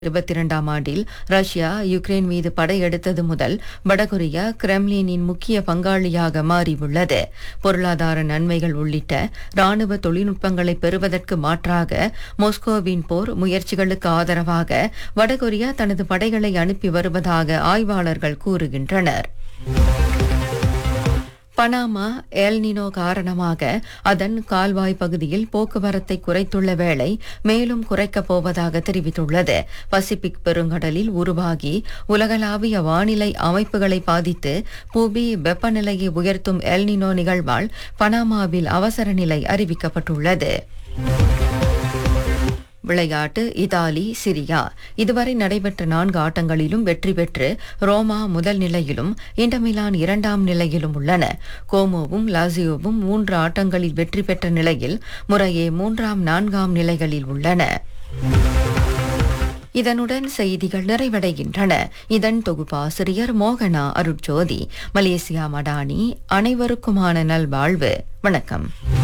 இருபத்தி இரண்டாம் ஆண்டில் ரஷ்யா யுக்ரைன் மீது படையெடுத்தது முதல் வடகொரியா கிரெம்லினின் முக்கிய பங்காளியாக மாறியுள்ளது பொருளாதார நன்மைகள் உள்ளிட்ட ராணுவ தொழில்நுட்பங்களை பெறுவதற்கு மாற்றாக மொஸ்கோவின் போர் முயற்சிகளுக்கு ஆதரவாக வடகொரியா தனது படைகளை அனுப்பி வருவதாக ஆய்வாளர்கள் கூறுகின்றனர் பனாமா எல்னினோ காரணமாக அதன் கால்வாய் பகுதியில் போக்குவரத்தை குறைத்துள்ள வேளை மேலும் குறைக்கப் போவதாக தெரிவித்துள்ளது பசிபிக் பெருங்கடலில் உருவாகி உலகளாவிய வானிலை அமைப்புகளை பாதித்து புவி வெப்பநிலையை உயர்த்தும் எல்னினோ நிகழ்வால் பனாமாவில் அவசர நிலை அறிவிக்கப்பட்டுள்ளது விளையாட்டு இத்தாலி சிரியா இதுவரை நடைபெற்ற நான்கு ஆட்டங்களிலும் வெற்றி பெற்று ரோமா முதல் நிலையிலும் இன்டமிலான் இரண்டாம் நிலையிலும் உள்ளன கோமோவும் லாசியோவும் மூன்று ஆட்டங்களில் வெற்றி பெற்ற நிலையில் முறையே மூன்றாம் நான்காம் நிலைகளில் உள்ளன இதனுடன் செய்திகள் நிறைவடைகின்றன இதன் தொகுப்பாசிரியர் மோகனா அருட்ஜோதி மலேசியா மடானி அனைவருக்குமான நல்வாழ்வு வணக்கம்